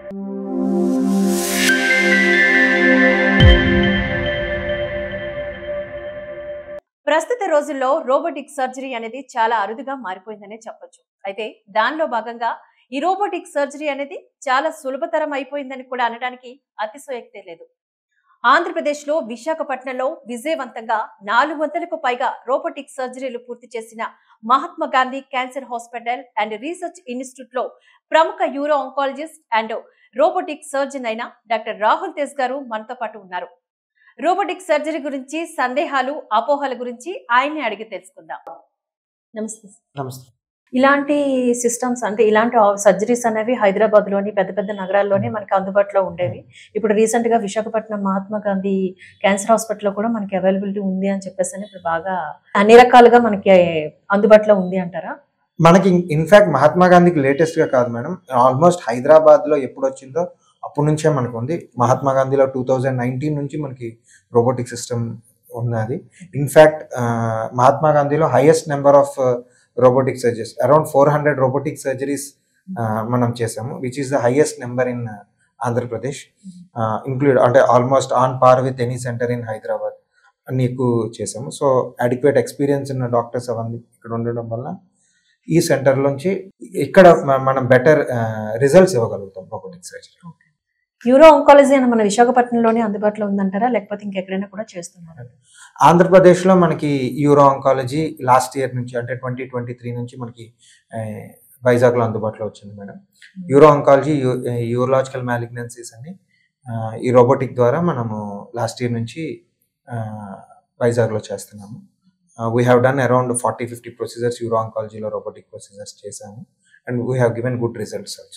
ప్రస్తుత రోజుల్లో robotic surgery అనేది చాలా అరుదుగా మారిపోయిందనే చెప్పొచ్చు అయితే దానిలో భాగంగా ఈ రోబోటిక్ సర్జరీ అనేది చాలా సులభతరం అయిపోయిందని కూడా అనడానికి అతిశయోక్తే లేదు ఆంధ్రప్రదేశ్ లో విశాఖపట్నంలో విజయవంతంగా నాలుగు వందలకు పైగా రోబోటిక్ సర్జరీలు పూర్తి చేసిన Mahatma Gandhi cancer hospital and research institute లో ప్రముఖ uro oncologist and robotic surgeon అయిన డాక్టర్ రాహుల్ తేజ్ గారు మనతో పాటు ఉన్నారు రోబోటిక్ సర్జరీ గురించి సందేహాలు అపోహల గురించి ఆయన్ని అడిగి తెలుసుకుందాం నమస్తే నమస్తే ఇలాంటి సిస్టమ్స్ అంటే ఇలాంటి సర్జరీస్ అనేవి హైదరాబాద్ లోని పెద్ద పెద్ద నగరాల్లోనే మనకి అందుబాటులో ఉండేవి ఇప్పుడు రీసెంట్ గా విశాఖపట్నం మహాత్మా గాంధీ క్యాన్సర్ హాస్పిటల్ లో కూడా మనకి అవైలబిలిటీ ఉంది అని చెప్పేసి అని ఇప్పుడు బాగా అన్ని రకాలుగా మనకి అందుబాటులో ఉంది అంటారా మనకి ఇన్ఫాక్ట్ మహాత్మా గాంధీకి లేటెస్ట్ గా కాదు మేడం ఆల్మోస్ట్ హైదరాబాద్ లో ఎప్పుడు వచ్చిందో అప్పటి నుంచే మనకు ఉంది మహాత్మా గాంధీలో టూ థౌజండ్ నైన్టీన్ నుంచి మనకి రోబోటిక్ సిస్టమ్ ఉన్నది ఇన్ఫాక్ట్ మహాత్మా గాంధీలో highest number of robotic surgeries around four hundred robotic surgeries మనం చేసాము which is the highest number in Andhra Pradesh include అంటే almost on par with any centre in Hyderabad నీకు చేసాము సో అడిక్వేట్ ఎక్స్పీరియన్స్ ఉన్న డాక్టర్స్ అవన్నీ ఇక్కడ ఉండడం వల్ల ఈ సెంటర్ నుంచి ఇక్కడ మ- మనం బెటర్ రిజల్ట్స్ ఇవ్వగలుగుతాం రోబోటిక్ సర్జరీ యూరో ఆంకాలజీ అని మన విశాఖపట్నంలోనే అందుబాటులో ఉందంటారా లేకపోతే ఇంకెక్కడైనా కూడా చేస్తున్నారా ఆంధ్రప్రదేశ్లో మనకి యూరో ఆంకాలజీ లాస్ట్ ఇయర్ నుంచి అంటే ట్వంటీ ట్వంటీ త్రీ నుంచి మనకి ఆ, వైజాగ్లో అందుబాటులో వచ్చింది madam uro oncology urological malignancies అని ఆ, ఈ రోబోటిక్ ద్వారా మనము లాస్ట్ ఇయర్ నుంచి ఆ, వైజాగ్లో చేస్తున్నాము we have done around forty fifty procedures uro ఆంకాలజీలో రోబోటిక్ ప్రొసీజర్స్ చేశాము and we have given good results also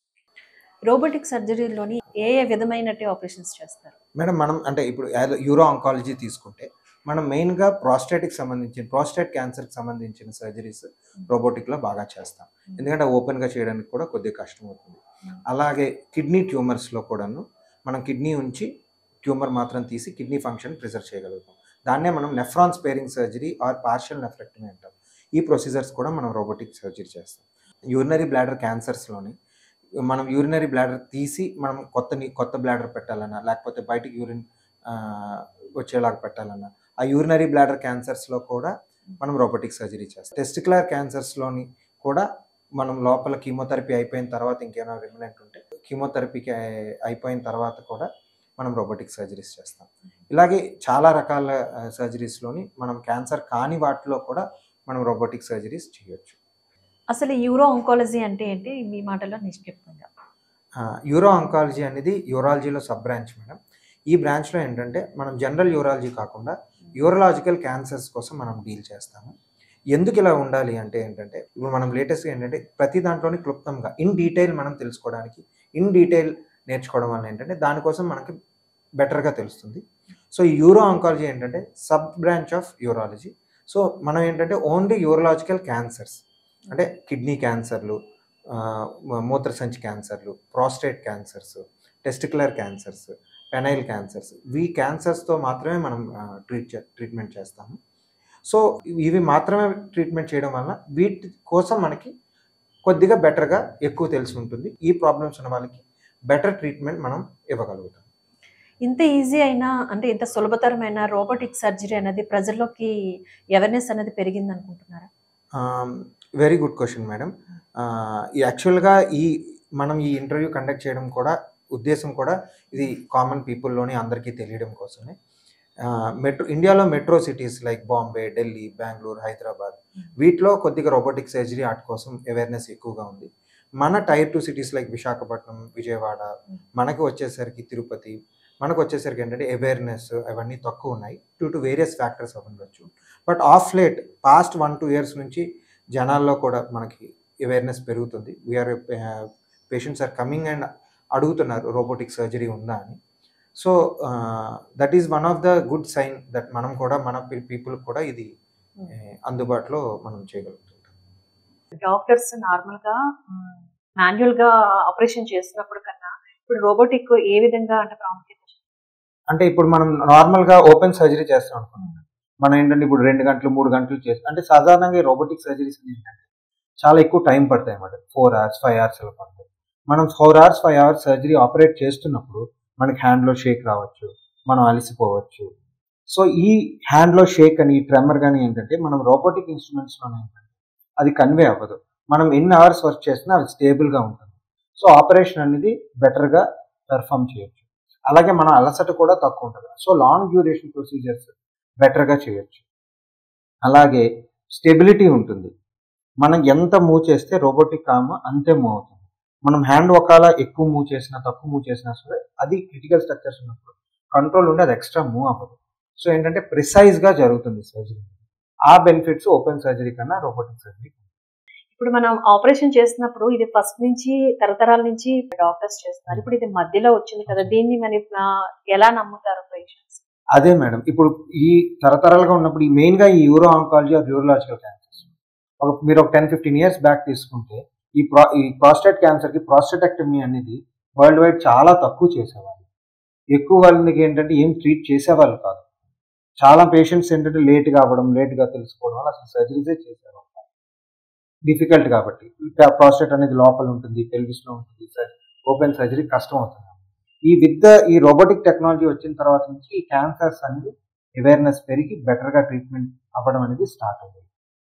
robotic సర్జరీలోని ఏ ఏ విధమైనట్టు ఆపరేషన్స్ చేస్తారు మేడం మనం అంటే ఇప్పుడు యాలో- యూరో ఆంకాలజీ తీసుకుంటే మనం మెయిన్గా ప్రాస్టేట్కి సంబంధించిన ప్రాస్టేట్ క్యాన్సర్కి సంబంధించిన సర్జరీస్ రోబోటిక్లో బాగా చేస్తాం ఎందుకంటే ఓపెన్గా చేయడానికి కూడా కొద్దిగా కష్టం అవుతుంది అలాగే కిడ్నీ ట్యూమర్స్లో కూడాను మనం కిడ్నీ ఉంచి ట్యూమర్ మాత్రం తీసి కిడ్నీ ఫంక్షన్ ప్రిజర్వ్ చేయగలుగుతాం దాన్నే మనం nephron sparing surgery or partial nephrectomy అంటాం ఈ ప్రొసీజర్స్ కూడా మనం రోబోటిక్ సర్జరీ చేస్తాం యూరినరీ బ్లాడర్ క్యాన్సర్స్లోని మనం యూరినరీ బ్లాడర్ తీసి మనం కొత్త ని- కొత్త బ్లాడర్ పెట్టాలన్నా లేకపోతే బయటికి యూరిన్ వచ్చేలాగా పెట్టాలన్నా ఆ యూరినరీ బ్లాడర్ క్యాన్సర్స్లో కూడా మనం రోబోటిక్ సర్జరీ చేస్తాం టెస్టికులర్ క్యాన్సర్స్లోని కూడా మనం లోపల కీమోథెరపీ అయిపోయిన తర్వాత ఇంకేమైనా రిమినెంట్ ఉంటే కీమోథెరపీకి అయిపోయిన తర్వాత కూడా మనం రోబోటిక్ సర్జరీస్ చేస్తాం ఇలాగే చాలా రకాల సర్జరీస్లోని మనం క్యాన్సర్ కాని వాటిలో కూడా మనం రోబోటిక్ సర్జరీస్ చేయొచ్చు అసలు యూరో ఆంకాలజీ అంటే ఏంటి మీ మాటలో నిష్క్షిప్తంగా యూరో ఆంకాలజీ అనేది యూరాలజీలో సబ్ బ్రాంచ్ మేడం ఈ బ్రాంచ్లో ఏంటంటే మనం జనరల్ యూరాలజీ కాకుండా యూరలాజికల్ క్యాన్సర్స్ కోసం మనం డీల్ చేస్తాము ఎందుకు ఇలా ఉండాలి అంటే ఏంటంటే ఇప్పుడు మనం లేటెస్ట్గా ఏంటంటే ప్రతి దాంట్లోని క్లుప్తంగా ఇన్ డీటెయిల్ మనం తెలుసుకోవడానికి ఇన్ డీటెయిల్ నేర్చుకోవడం వల్ల ఏంటంటే దానికోసం మనకి బెటర్గా తెలుస్తుంది సో ఈ యూరో ఆంకాలజీ ఏంటంటే sub branch of urology so మనం ఏంటంటే ఓన్లీ యూరలాజికల్ క్యాన్సర్స్ అంటే కిడ్నీ క్యాన్సర్లు ఆ, మూత్రసంచి క్యాన్సర్లు prostate cancers testicular cancers penile cancers వీ క్యాన్సర్స్తో మాత్రమే మనం ట్రీట్ ట్రీట్మెంట్ చేస్తాము సో ఇవి మాత్రమే ట్రీట్మెంట్ చేయడం వల్ల వీటి కోసం మనకి కొద్దిగా బెటర్గా ఎక్కువ తెలిసి ఉంటుంది ఈ ప్రాబ్లమ్స్ ఉన్న వాళ్ళకి బెటర్ ట్రీట్మెంట్ మనం ఇవ్వగలుగుతాం ఇంత ఈజీ అయినా అంటే ఇంత సులభతరమైన రోబోటిక్ సర్జరీ అనేది ప్రజల్లోకి అవేర్నెస్ అనేది పెరిగింది అనుకుంటున్నారా వెరీ గుడ్ క్వశ్చన్ మేడం యాక్చువల్గా ఈ మనం ఈ ఇంటర్వ్యూ కండక్ట్ చేయడం కూడా ఉద్దేశం కూడా ఇది కామన్ పీపుల్లోని అందరికీ తెలియడం కోసమే మెట్రో ఇండియాలో metro cities like Bombay Delhi Bengaluru Hyderabad వీటిలో కొద్దిగా రోబోటిక్ సర్జరీ ఆర్ట్ కోసం అవేర్నెస్ ఎక్కువగా ఉంది మన tier two cities like Visakhapatnam Vijayawada మనకి వచ్చేసరికి తిరుపతి మనకు వచ్చేసరికి ఏంటంటే అవేర్నెస్ అవన్నీ తక్కువ ఉన్నాయి డ్యూ టు వేరియస్ ఫ్యాక్టర్స్ అవ్వచ్చు but of late past one two years నుంచి జనాల్లో కూడా మనకి అవేర్నెస్ పెరుగుతుంది we are patients are coming and అడుగుతున్నారు రోబోటిక్ సర్జరీ ఉందా అని so that is one of the good sign that మనం కూడా మన పీపుల్ కూడా ఇది eh, అందుబాటులో మనం చేయగలుగుతుంటాం డాక్టర్స్ నార్మల్ గా మాన్యువల్ గా ఆపరేషన్ చేసినప్పుడు కన్నా ఇప్పుడు రోబోటిక్ ఏ విధంగా అంటే ప్రాముఖ్యత అంటే ఇప్పుడు మనం నార్మల్గా ఓపెన్ సర్జరీ చేస్తాం అనుకుంటున్నాం మనం ఏంటంటే ఇప్పుడు రెండు గంటలు మూడు గంటలు చేస్తాం అంటే సాధారణంగా రోబోటిక్ సర్జరీస్ ఏంటంటే చాలా ఎక్కువ టైం పడతాయి అన్నమాట ఫోర్ అవర్స్ ఫైవ్ అవర్స్ అలా పడతాయి మనం four hours five hours surgery operate చేస్తున్నప్పుడు మనకి హ్యాండ్లో షేక్ రావచ్చు మనం అలసిపోవచ్చు సో ఈ హ్యాండ్లో షేక్ అని ఈ ట్రెమర్ కానీ ఏంటంటే మనం రోబోటిక్ ఇన్స్ట్రుమెంట్స్లోనే ఏంటంటే అది కన్వే అవ్వదు మనం ఎన్ని అవర్స్ వర్క్ చేసినా అది స్టేబుల్గా ఉంటుంది సో ఆపరేషన్ అనేది బెటర్గా పెర్ఫామ్ చేయొచ్చు అలాగే మన అలసట కూడా తక్కువ ఉంటుంది సో లాంగ్ డ్యూరేషన్ ప్రొసీజర్స్ బెటర్గా చేయొచ్చు అలాగే స్టెబిలిటీ ఉంటుంది మనం ఎంత మూవ్ చేస్తే రోబోటిక్ ఆర్మ్ అంతే మూవ్ అవుతుంది మనం హ్యాండ్ ఒకవేళ ఎక్కువ మూవ్ చేసినా తక్కువ మూవ్ చేసినా సరే అది క్రిటికల్ స్ట్రక్చర్స్ ఉన్నప్పుడు కంట్రోల్ ఉండి అది ఎక్స్ట్రా మూవ్ అవ్వదు సో ఏంటంటే ప్రిసైజ్గా జరుగుతుంది సర్జరీ ఆ బెనిఫిట్స్ ఓపెన్ సర్జరీ కన్నా రోబోటిక్ సర్జరీ ఇప్పుడు మనం ఆపరేషన్ చేస్తున్నప్పుడు ఇది ఫస్ట్ నుంచి తరతరాల నుంచి డాక్టర్స్ చేస్తున్నారు ఇప్పుడు ఇది మధ్యలో వచ్చింది కదా దీన్ని మరి ఆ, ఎలా నమ్ముతారు పేషెంట్స్ అదే మేడం ఇప్పుడు ఈ తరతరాలుగా ఉన్నప్పుడు ఈ మెయిన్ గా ఈ uro oncology or urological cancers ఒక మీరు ఒక టెన్ ఫిఫ్టీన్ ఇయర్స్ బ్యాక్ తీసుకుంటే ఈ ప్రా ఈ ప్రాస్టేట్ క్యాన్సర్ కి ప్రాస్టెటెక్టమీ అనేది వరల్డ్ వైడ్ చాలా తక్కువ చేసేవాళ్ళు ఎక్కువ వాళ్ళకి ఏంటంటే ఏం ట్రీట్ చేసేవాళ్ళు కాదు చాలా పేషెంట్స్ ఏంటంటే లేట్ గా అవ్వడం లేట్ గా తెలుసుకోవడం వల్ల అసలు సర్జరీసే చేసేవాళ్ళు డిఫికల్ట్ కాబట్టి ప్రాస్టేట్ అనేది లోపల ఉంటుంది pelvis లో ఉంటుంది ఓపెన్ సర్జరీ కష్టం అవుతుంది ఈ విత్ ఈ రోబోటిక్ టెక్నాలజీ వచ్చిన తర్వాత నుంచి ఈ క్యాన్సర్స్ అనేది అవేర్నెస్ పెరిగి బెటర్గా ట్రీట్మెంట్ అవ్వడం అనేది స్టార్ట్ అయింది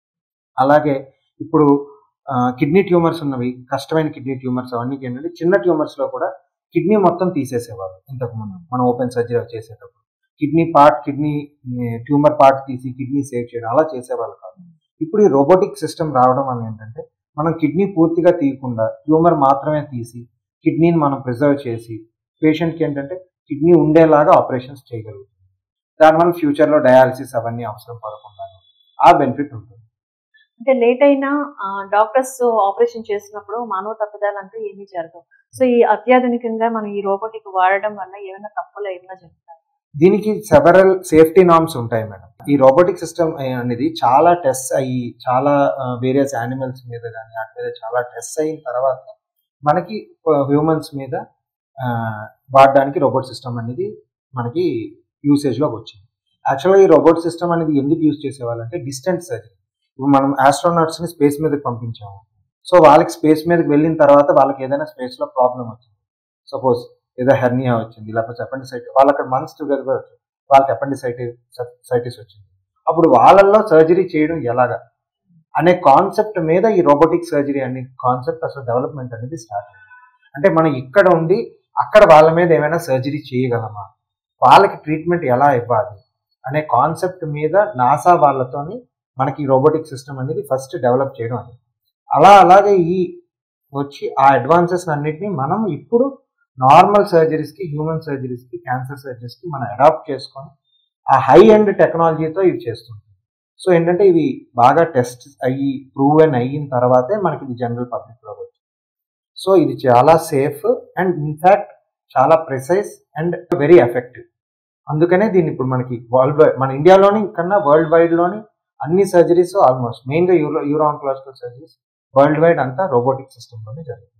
అలాగే ఇప్పుడు కిడ్నీ ట్యూమర్స్ ఉన్నవి కష్టమైన కిడ్నీ ట్యూమర్స్ అవన్నీ ఏంటంటే చిన్న ట్యూమర్స్ లో కూడా కిడ్నీ మొత్తం తీసేసేవారు ఇంతకు ముందు మనం ఓపెన్ సర్జరీ చేసేటప్పుడు kidney part kidney tumour part తీసి కిడ్నీ సేవ్ చేయడం అలా చేసేవాళ్ళు కాదు ఇప్పుడు ఈ రోబోటిక్ సిస్టమ్ రావడం వల్ల ఏంటంటే మనం కిడ్నీ పూర్తిగా తీయకుండా ట్యూమర్ మాత్రమే తీసి కిడ్నీని మనం ప్రిజర్వ్ చేసి పేషెంట్కి ఏంటంటే కిడ్నీ ఉండేలాగా ఆపరేషన్స్ చేయగలుగుతుంది దానివల్ల ఫ్యూచర్లో డయాలసిస్ అవన్నీ అవసరం పడకుండా ఆ బెనిఫిట్ ఉంటుంది అంటే లేట్ అయినా డాక్టర్స్ ఆపరేషన్ చేసినప్పుడు మానవ తప్పిదాలు అంటూ ఏమీ జరగవు సో ఈ అత్యాధునికంగా మనం ఈ రోబోటిక్ వాడడం వల్ల ఏమైనా తప్పులు ఏమైనా జరుగుతాయి దీనికి సెవరల్ సేఫ్టీ నామ్స్ ఉంటాయి మేడం ఈ రోబోటిక్ సిస్టమ్ అనేది చాలా టెస్ట్ అయ్యి చాలా వేరియస్ యానిమల్స్ మీద కానీ వాటి మీద చాలా టెస్ట్ అయిన తర్వాత మనకి హ్యూమన్స్ మీద ఆ, వాడడానికి రోబోట్ సిస్టమ్ అనేది మనకి యూసేజ్లోకి వచ్చింది యాక్చువల్గా ఈ రోబోట్ సిస్టమ్ అనేది ఎందుకు యూజ్ చేసేవాళ్ళంటే డిస్టెన్స్ సర్జరీ ఇప్పుడు మనం ఆస్ట్రోనాట్స్ని స్పేస్ మీదకి పంపించాము సో వాళ్ళకి స్పేస్ మీదకి వెళ్ళిన తర్వాత వాళ్ళకి ఏదైనా స్పేస్లో ప్రాబ్లం వచ్చింది సపోజ్ ఏదో హెర్నియా వచ్చింది లేకపోతే అపెండిసైట్ వాళ్ళు అక్కడ మంత్స్ టుగెదర్ వచ్చింది వాళ్ళకి అపెండిసైటిస్ సైటిస్ వచ్చింది అప్పుడు వాళ్ళల్లో సర్జరీ చేయడం ఎలాగా అనే కాన్సెప్ట్ మీద ఈ రోబోటిక్ సర్జరీ అనే కాన్సెప్ట్ అసలు డెవలప్మెంట్ అనేది స్టార్ట్ అయింది అంటే మనం ఇక్కడ ఉండి అక్కడ వాళ్ళ మీద ఏమైనా సర్జరీ చేయగలమా వాళ్ళకి ట్రీట్మెంట్ ఎలా ఇవ్వాలి అనే కాన్సెప్ట్ మీద నాసా వాళ్ళతోని మనకి రోబోటిక్ సిస్టమ్ అనేది ఫస్ట్ డెవలప్ చేయడం అనేది అలా అలాగే ఈ వచ్చి ఆ అడ్వాన్సెస్ అన్నిటిని మనం ఇప్పుడు నార్మల్ సర్జరీస్కి హ్యూమన్ సర్జరీస్కి క్యాన్సర్ సర్జరీస్కి మనం అడాప్ట్ చేసుకొని ఆ హై ఎండ్ టెక్నాలజీతో ఇవి చేస్తుంటాం సో ఏంటంటే ఇవి బాగా టెస్ట్ అయ్యి ప్రూవెన్ అయిన తర్వాతే మనకి ఇది జనరల్ పబ్లిక్లో వచ్చింది సో ఇది చాలా సేఫ్ అండ్ ఇన్ఫ్యాక్ట్ చాలా ప్రిసైజ్ అండ్ వెరీ ఎఫెక్టివ్ అందుకనే దీన్ని ఇప్పుడు మనకి వరల్డ్ వైడ్ మన ఇండియాలోని కన్నా వరల్డ్ వైడ్లోని అన్ని సర్జరీస్ ఆల్మోస్ట్ మెయిన్గా uro uro oncological surgeries world wide అంతా రోబోటిక్ సిస్టంలోనే జరుగుతుంది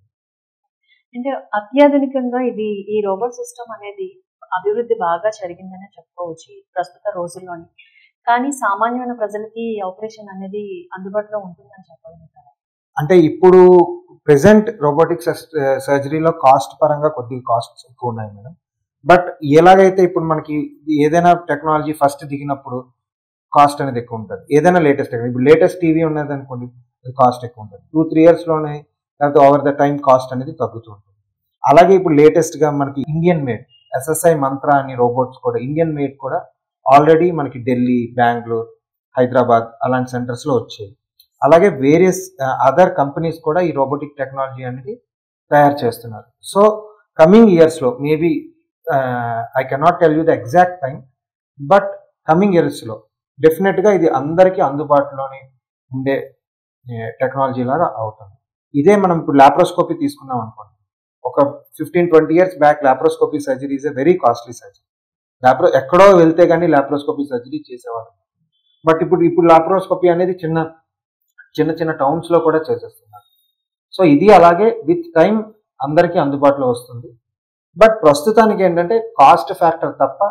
అంటే అత్యాధునికంగా ఇది ఈ రోబోట్ సిస్టమ్ అనేది అభివృద్ధి బాగా జరిగిందనే చెప్పుకోవచ్చు ఈ ప్రస్తుత రోజుల్లోని కానీ సామాన్యమైన ప్రజలకి ఈ ఆపరేషన్ అనేది అందుబాటులో ఉంటుందని చెప్పగలుగుతారు అంటే ఇప్పుడు ప్రెసెంట్ రోబోటిక్ సర్జరీలో కాస్ట్ పరంగా కొద్దిగా కాస్ట్స్ ఎక్కువ ఉన్నాయి మేడం బట్ ఎలాగైతే ఇప్పుడు మనకి ఏదైనా టెక్నాలజీ ఫస్ట్ దిగినప్పుడు కాస్ట్ అనేది ఎక్కువ ఉంటుంది ఏదైనా లేటెస్ట్ టెక్నాలజీ ఇప్పుడు లేటెస్ట్ టీవీ ఉన్నది అనుకోండి అది కాస్ట్ ఎక్కువ ఉంటుంది టూ త్రీ ఇయర్స్లోనే లేకపోతే ఓవర్ ద టైం కాస్ట్ అనేది తగ్గుతూ ఉంటుంది అలాగే ఇప్పుడు లేటెస్ట్గా మనకి ఇండియన్ మేడ్ ఎస్ఎస్ఐ మంత్ర అని రోబోట్స్ కూడా ఇండియన్ మేడ్ కూడా ఆల్రెడీ మనకి ఢిల్లీ బెంగళూరు హైదరాబాద్ అలాంటి సెంటర్స్లో వచ్చాయి అలాగే వేరియస్ అదర్ కంపెనీస్ కూడా ఈ రోబోటిక్ టెక్నాలజీ అనేది తయారు చేస్తున్నారు సో కమింగ్ ఇయర్స్లో maybe I cannot tell you the exact time but coming ఇయర్స్లో డెఫినెట్గా ఇది అందరికీ అందుబాటులోనే ఉండే టెక్నాలజీ లాగా అవుతుంది ఇదే మనం ఇప్పుడు లాప్రోస్కోపీ తీసుకున్నాం అనుకోండి ఒక fifteen twenty years back laparoscopy surgery is a very costly surgery లాప్రో ఎక్కడో వెళ్తే కానీ లాప్రోస్కోపీ సర్జరీ చేసేవారు బట్ ఇప్పుడు ఇప్పుడు లాప్రోస్కోపీ అనేది చిన్న చిన్న చిన్న టౌన్స్ లో కూడా చేసేస్తున్నారు సో ఇది అలాగే విత్ టైం అందరికీ అందుబాటులో వస్తుంది బట్ ప్రస్తుతానికి ఏంటంటే కాస్ట్ ఫ్యాక్టర్ తప్ప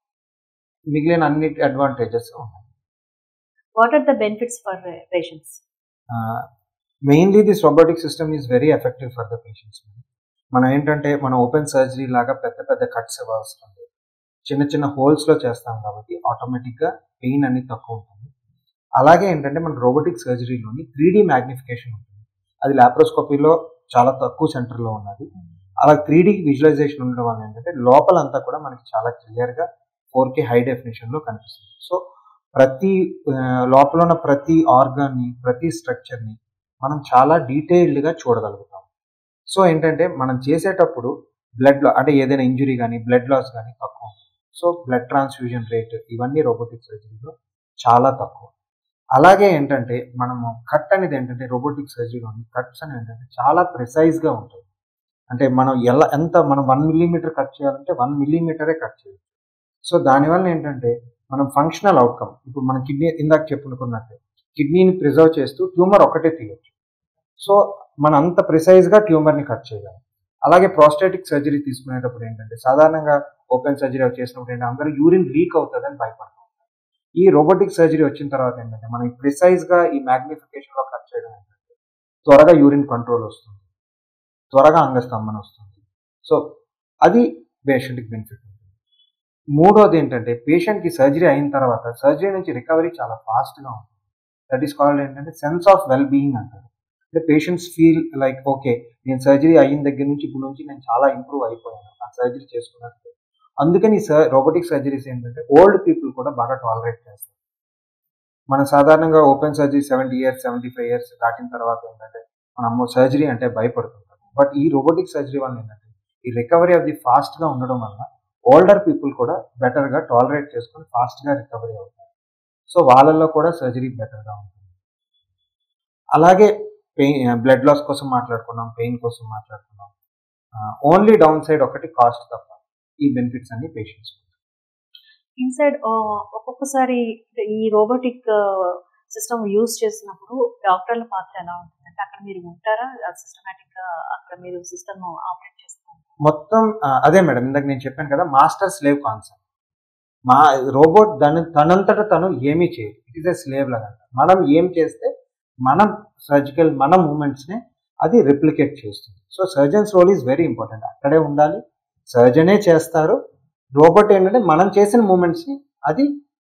మిగిలిన అన్ని అడ్వాంటేజెస్ ఉన్నాయి what are the benefits for patients mainly this robotic system is very effective for the patients మనం ఏంటంటే మనం ఓపెన్ సర్జరీ లాగా పెద్ద పెద్ద కట్స్ ఇవ్వాల్సిన లేదు చిన్న చిన్న హోల్స్లో చేస్తాం కాబట్టి ఆటోమేటిక్గా పెయిన్ అనేది తక్కువ ఉంటుంది అలాగే ఏంటంటే మన రోబోటిక్ సర్జరీలోని త్రీ డి మ్యాగ్నిఫికేషన్ ఉంటుంది అది లాప్రోస్కోపీలో చాలా తక్కువ సెంటర్లో ఉన్నది అలా త్రీ డి విజువలైజేషన్ ఉండడం వల్ల ఏంటంటే లోపలంతా కూడా మనకి చాలా క్లియర్గా ఫోర్ కే హై డెఫినేషన్లో కనిపిస్తుంది సో ప్రతి ఆ, లోపల ఉన్న ప్రతి ఆర్గాన్ని ప్రతి స్ట్రక్చర్ని మనం చాలా డీటెయిల్డ్గా చూడగలుగుతాం సో ఏంటంటే మనం చేసేటప్పుడు బ్లడ్ అంటే ఏదైనా ఇంజురీ కానీ బ్లడ్ లాస్ కానీ తక్కువ ఉంటుంది సో బ్లడ్ ట్రాన్స్ఫ్యూజన్ రేట్ ఇవన్నీ రోబోటిక్ సర్జరీలో చాలా తక్కువ అలాగే ఏంటంటే మనము కట్ అనేది ఏంటంటే రోబోటిక్ సర్జరీలోని కట్స్ అనేవి ఏంటంటే చాలా ప్రిసైజ్గా ఉంటాయి అంటే మనం ఎలా ఎంత మనం వన్ మిల్లీమీటర్ కట్ చేయాలంటే వన్ మిల్లీమీటరే కట్ చేయాలి సో దానివల్ల ఏంటంటే మనం ఫంక్షనల్ అవుట్కమ్ ఇప్పుడు మన కిడ్నీ ఇందాక చెప్పుకున్నట్టే కిడ్నీని ప్రిజర్వ్ చేస్తూ ట్యూమర్ ఒకటే తీయచ్చు సో మనం అంత ప్రిసైజ్గా ట్యూమర్ని కట్ చేయగలం అలాగే ప్రోస్టాటిక్ సర్జరీ తీసుకునేటప్పుడు ఏంటంటే సాధారణంగా ఓపెన్ సర్జరీ చేసినప్పుడు ఏంటంటే అందరూ యూరిన్ లీక్ అవుతుందని భయపడుతూ ఉంటారు ఈ రోబోటిక్ సర్జరీ వచ్చిన తర్వాత ఏంటంటే మనం ప్రిసైజ్గా ఈ మ్యాగ్నిఫికేషన్లో కట్ చేయడం ఏంటంటే త్వరగా యూరిన్ కంట్రోల్ వస్తుంది త్వరగా అంగస్తంభన వస్తుంది సో అది పేషెంట్కి బెనిఫిట్ ఉంటుంది మూడోది ఏంటంటే పేషెంట్కి సర్జరీ అయిన తర్వాత సర్జరీ నుంచి రికవరీ చాలా ఫాస్ట్గా ఉంటుంది దట్ ఈస్ కాల్డ్ ఏంటంటే సెన్స్ ఆఫ్ వెల్ బీయింగ్ అంటారు అంటే పేషెంట్స్ ఫీల్ లైక్ ఓకే నేను సర్జరీ అయిన దగ్గర నుంచి ఇప్పుడు నుంచి నేను చాలా ఇంప్రూవ్ అయిపోయాను ఆ సర్జరీ చేసుకున్నట్టు అందుకని సర్ రోబోటిక్ సర్జరీస్ ఏంటంటే ఓల్డ్ పీపుల్ కూడా బాగా టాలరేట్ చేస్తారు మన సాధారణంగా open surgery seventy years seventy five years దాటిన తర్వాత ఏంటంటే మనము సర్జరీ అంటే భయపడుతుంటాం బట్ ఈ రోబోటిక్ సర్జరీ వల్ల ఏంటంటే ఈ రికవరీ ఆఫ్ ది ఫాస్ట్గా ఉండడం వల్ల ఓల్డర్ పీపుల్ కూడా బెటర్గా టాలరేట్ చేసుకొని ఫాస్ట్గా రికవరీ అవుతారు సో వాళ్ళల్లో కూడా సర్జరీ బెటర్గా ఉంటుంది అలాగే పెయిన్ బ్లడ్ లాస్ కోసం మాట్లాడుకున్నాం పెయిన్ కోసం మాట్లాడుకున్నాం ఓన్లీ డౌన్ సైడ్ ఒకటి కాస్ట్ తప్ప ఈ బెనిఫిట్స్ అన్ని పేషెంట్స్ ఇన్సైడ్ ఒక్కొక్కసారి ఈ రోబోటిక్ సిస్టమ్ యూజ్ చేసినప్పుడు డాక్టర్ల పాత్ర ఎలా ఉంటుంది అంటే అక్కడ మీరు ఉంటారా సిస్టమేటిక్ గా అక్కడ మీరు సిస్టమ్ ఆపరేట్ చేస్తూ ఉంటారా? మొత్తం ఆ, అదే మేడం ఇందాక నేను చెప్పాను కదా మాస్టర్ స్లేవ్ కాన్సెప్ట్ మా రోబోట్ దాని తనంతట తను ఏమీ చేయదు ఇట్ ఈస్ ఎ స్లేవ్ లాగా మనం ఏం చేస్తే మనం సర్జికల్ మన మూమెంట్స్ని అది రిప్లికేట్ చేస్తుంది so surgeons role is very important అక్కడే ఉండాలి సర్జనే చేస్తారు రోబోట్ ఏంటంటే మనం చేసిన మూమెంట్స్ని అది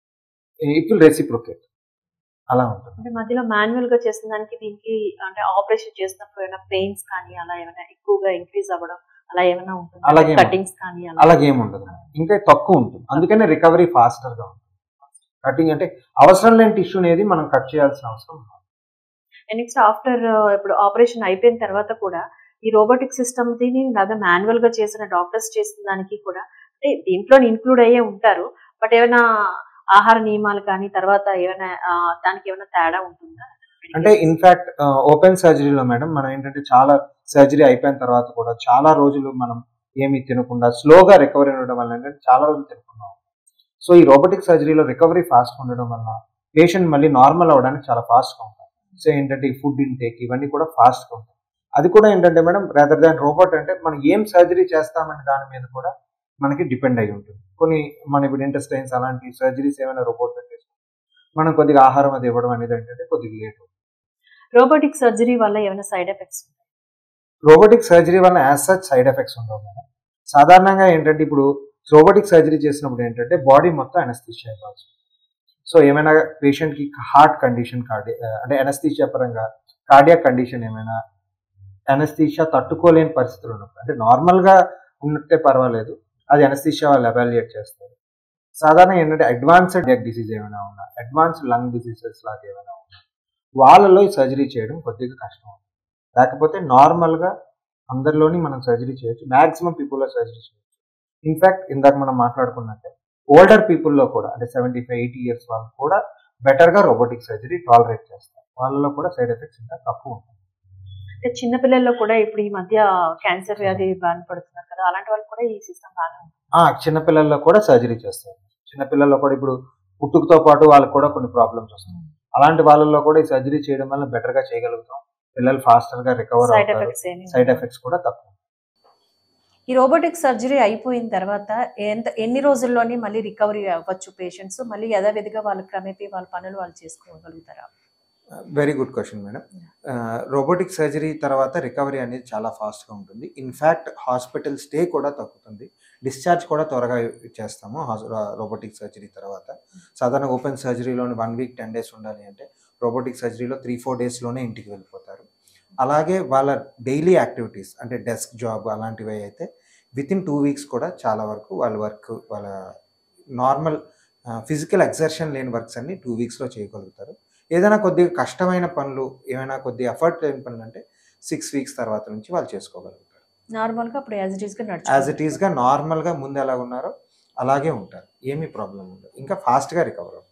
ఇట్ విల్ రెసిప్రొకేట్ అలా ఉంటుంది అంటే మధ్యలో మాన్యువల్ గా చేసిన దానికి దీనికి అంటే ఆపరేషన్ చేసినప్పుడు ఏమైనా పెయిన్స్ కానీ అలా ఏమైనా ఎక్కువగా ఇంక్రీజ్ అవ్వడం అలా ఏమైనా అలాగే ఉంటుంది కటింగ్స్ కానీ అలా అలాగేం ఉండదు ఇంకా తక్కువ ఉంటుంది అందుకనే రికవరీ ఫాస్టర్గా ఉంటుంది కటింగ్ అంటే అవసరం లేని టిష్యూ అనేది మనం కట్ చేయాల్సిన అవసరం లేదు. నెక్స్ట్ ఆఫ్టర్ ఇప్పుడు ఆపరేషన్ అయిపోయిన తర్వాత కూడా ఈ రోబోటిక్ సిస్టమ్ దీని లేదా మాన్యువల్ గా చేసిన డాక్టర్స్ చేసిన దానికి కూడా అంటే దీంట్లో ఇన్క్లూడ్ అయ్యే ఉంటారు బట్ ఏమైనా ఆహార నియమాలు కానీ తర్వాత ఏమైనా ఆ, దానికి ఏమైనా తేడా ఉంటుందా అంటే ఇన్ఫాక్ట్ ఓపెన్ సర్జరీలో మేడం మనం ఏంటంటే చాలా సర్జరీ అయిపోయిన తర్వాత కూడా చాలా రోజులు మనం ఏమీ తినకుండా స్లోగా రికవరీ ఉండడం వల్ల ఏంటంటే చాలా రోజులు తినకుండా సో ఈ రోబోటిక్ సర్జరీలో రికవరీ ఫాస్ట్ ఉండడం వల్ల పేషెంట్ మళ్ళీ నార్మల్ అవ్వడానికి చాలా ఫాస్ట్గా ఉంటాయి సో ఏంటంటే ఈ ఫుడ్ ఇంటేక్ ఇవన్నీ కూడా ఫాస్ట్గా ఉంటాయి అది కూడా ఏంటంటే మేడం రాదర్ దాన్ రోబోట్ అంటే మనం ఏం సర్జరీ చేస్తామనే దాని మీద కూడా మనకి డిపెండ్ అయి ఉంటుంది కొన్ని మన ఇప్పుడు ఇంటెస్టైన్స్ అలాంటి సర్జరీస్ ఏమైనా రోబోట్ చేసుకుంటే మనం కొద్దిగా ఆహారం అది ఇవ్వడం అనేది ఏంటంటే కొద్దిగా లేట్ రోబోటిక్ సర్జరీ వల్ల ఏమైనా సైడ్ ఎఫెక్ట్స్ రోబోటిక్ సర్జరీ వల్ల యాజ్ సచ్ సైడ్ ఎఫెక్ట్స్ ఉండవు మేడం సాధారణంగా ఏంటంటే ఇప్పుడు రోబోటిక్ సర్జరీ చేసినప్పుడు ఏంటంటే బాడీ మొత్తం అనస్థిషియా ఇవ్వాల్సి ఉంటుంది. సో ఏమైనా పేషెంట్కి హార్ట్ కండిషన్ కార్డి అంటే అనస్థిషియా పరంగా కార్డియాక్ కండిషన్ ఏమైనా అనస్థిషియా తట్టుకోలేని పరిస్థితులు ఉన్నప్పుడు అంటే నార్మల్గా ఉన్నట్టే పర్వాలేదు అది అనస్థిషియా వాళ్ళు ఎవాల్యుయేట్ చేస్తారు సాధారణ ఏంటంటే అడ్వాన్స్డ్ డెక్ డిసీజ్ ఏమైనా ఉన్నా అడ్వాన్స్డ్ లంగ్ డిసీజెస్ లాగా ఏమైనా ఉన్నా వాళ్ళలో ఈ సర్జరీ చేయడం కొద్దిగా కష్టం లేకపోతే నార్మల్గా అందరిలోని మనం సర్జరీ చేయొచ్చు మ్యాక్సిమం పీపుల్లో సర్జరీ చేయొచ్చు ఇన్ఫాక్ట్ ఇందాక మనం మాట్లాడుకున్నట్టే ఓల్డర్ పీపుల్లో కూడా అంటే సెవెంటీ ఫైవ్ ఎయిటీ ఇయర్స్ వాళ్ళు కూడా బెటర్గా రోబోటిక్ సర్జరీ టాలరేట్ చేస్తారు వాళ్ళలో కూడా సైడ్ ఎఫెక్ట్స్ ఇంకా తక్కువ ఉంటుంది అంటే చిన్నపిల్లల్లో కూడా ఇప్పుడు ఈ మధ్య క్యాన్సర్ వ్యాధి బాధ పడుతున్నారు కదా అలాంటి వాళ్ళు కూడా ఈ సిస్టమ్ బాగానే ఉంటుంది ఆ, చిన్నపిల్లల్లో కూడా సర్జరీ చేస్తారు చిన్నపిల్లల్లో కూడా ఇప్పుడు పుట్టుకతో పాటు వాళ్ళకి కూడా కొన్ని ప్రాబ్లమ్స్ వస్తాయి అలాంటి వాళ్ళల్లో కూడా ఈ సర్జరీ చేయడం వల్ల బెటర్గా చేయగలుగుతాం పిల్లలు ఫాస్టర్గా రికవర్ సైడ్ అవుతారు ఎఫెక్ట్స్ ఏమి సైడ్ ఎఫెక్ట్స్ కూడా తక్కువ ఈ రోబోటిక్ సర్జరీ అయిపోయిన తర్వాత ఎంత ఎన్ని రోజుల్లోనే మళ్ళీ రికవరీ అవ్వచ్చు పేషెంట్స్ మళ్ళీ యథావిధిగా వాళ్ళు క్రమేపీ వాళ్ళ పనులు వాళ్ళు చేసుకోగలుగుతారా very good question madam robotic surgery తర్వాత రికవరీ అనేది చాలా ఫాస్ట్గా ఉంటుంది ఇన్ఫ్యాక్ట్ హాస్పిటల్ స్టే కూడా తగ్గుతుంది డిశ్చార్జ్ కూడా త్వరగా చేస్తాము రోబోటిక్ సర్జరీ తర్వాత సాధారణ ఓపెన్ సర్జరీలోని వన్ వీక్ టెన్ డేస్ ఉండాలి అంటే రోబోటిక్ సర్జరీలో త్రీ ఫోర్ డేస్లోనే ఇంటికి వెళ్ళిపోతారు అలాగే వాళ్ళ డైలీ యాక్టివిటీస్ అంటే డెస్క్ జాబ్ అలాంటివి అయితే విత్ ఇన్ టూ వీక్స్ కూడా చాలా వరకు వాళ్ళ వర్క్ వాళ్ళ నార్మల్ ఫిజికల్ ఎక్సర్షన్ లేని వర్క్స్ అన్ని టూ వీక్స్లో చేయగలుగుతారు ఏదైనా కొద్దిగా కష్టమైన పనులు ఏమైనా కొద్దిగా ఎఫర్ట్ లేని పనులు అంటే సిక్స్ వీక్స్ తర్వాత నుంచి వాళ్ళు చేసుకోగలుగుతారు నార్మల్ గా అప్పుడు యాజ్ ఇట్ ఈస్ గా యాజ్ ఇట్ నడుచు ఈస్గా నార్మల్గా ముందు ఎలా ఉన్నారో అలాగే ఉంటారు ఏమీ ప్రాబ్లం ఉండదు ఇంకా ఫాస్ట్గా రికవర్ అవుతారు